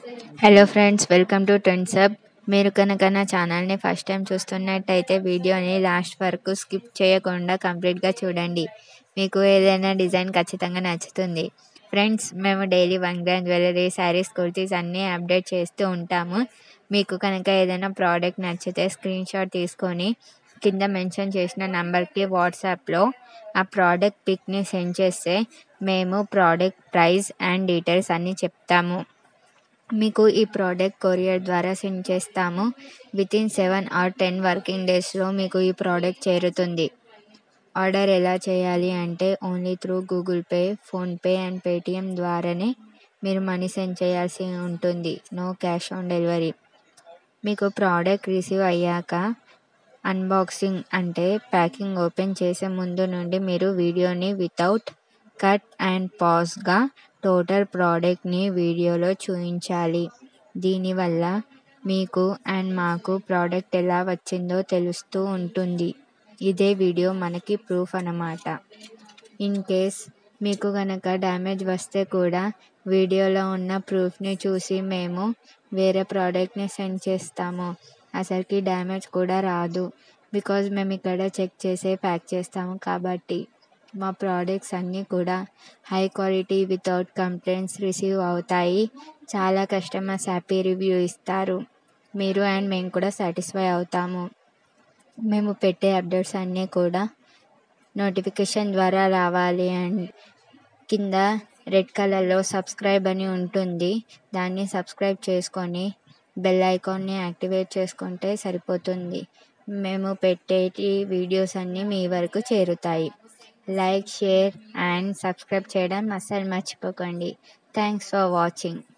hello friends welcome to trends up మీరు కనుక నా ఛానల్ని ఫస్ట్ టైం చూస్తున్నట్టయితే వీడియోని లాస్ట్ వరకు స్కిప్ చేయకుండా కంప్లీట్గా చూడండి మీకు ఏదైనా డిజైన్ ఖచ్చితంగా నచ్చుతుంది ఫ్రెండ్స్ మేము daily one gram jewellery saris kurtis అన్నీ అప్డేట్ చేస్తూ ఉంటాము మీకు కనుక ఏదైనా ప్రోడక్ట్ నచ్చితే స్క్రీన్ షాట్ తీసుకొని కింద మెన్షన్ చేసిన నంబర్కి వాట్సాప్లో ఆ ప్రోడక్ట్ పిక్ని సెండ్ చేస్తే మేము ప్రోడక్ట్ ప్రైస్ అండ్ డీటెయిల్స్ అన్నీ చెప్తాము మీకు ఈ ప్రోడక్ట్ కొరియర్ ద్వారా సెండ్ చేస్తాము within seven or ten working డేస్లో మీకు ఈ ప్రోడక్ట్ చేరుతుంది ఆర్డర్ ఎలా చేయాలి అంటే only through Google Pay PhonePe and Paytm ద్వారానే మీరు మనీ సెండ్ చేయాల్సి ఉంటుంది నో క్యాష్ ఆన్ డెలివరీ మీకు ప్రోడక్ట్ రిసీవ్ అయ్యాక అన్బాక్సింగ్ అంటే ప్యాకింగ్ ఓపెన్ చేసే ముందు నుండి మీరు వీడియోని వితౌట్ కట్ అండ్ పాజ్గా టోటల్ ప్రోడక్ట్ని వీడియోలో చూపించాలి దీనివల్ల మీకు అండ్ మాకు ప్రోడక్ట్ ఎలా వచ్చిందో తెలుస్తూ ఉంటుంది ఇదే వీడియో మనకి ప్రూఫ్ అన్నమాట ఇన్ కేస్ మీకు కనుక డ్యామేజ్ వస్తే కూడా వీడియోలో ఉన్న ప్రూఫ్ని చూసి మేము వేరే ప్రోడక్ట్ని సెండ్ చేస్తాము అసలుకి డ్యామేజ్ కూడా రాదు బికాజ్ మేము ఇక్కడ చెక్ చేసే ప్యాక్ చేస్తాము కాబట్టి మా ప్రోడక్ట్స్ అన్నీ కూడా high quality without complaints receive అవుతాయి చాలా కస్టమర్స్ హ్యాపీ రివ్యూ ఇస్తారు మీరు అండ్ మేము కూడా సాటిస్ఫై అవుతాము మేము పెట్టే అప్డేట్స్ అన్నీ కూడా నోటిఫికేషన్ ద్వారా రావాలి అండ్ కింద రెడ్ కలర్లో సబ్స్క్రైబ్ అని ఉంటుంది దాన్ని సబ్స్క్రైబ్ చేసుకొని బెల్ ఐకాన్ని యాక్టివేట్ చేసుకుంటే సరిపోతుంది మేము పెట్టేటి వీడియోస్ అన్నీ మీ వరకు చేరుతాయి లైక్ షేర్ అండ్ సబ్స్క్రైబ్ చేయడం అస్సలు మర్చిపోకండి థ్యాంక్స్ ఫర్ వాచింగ్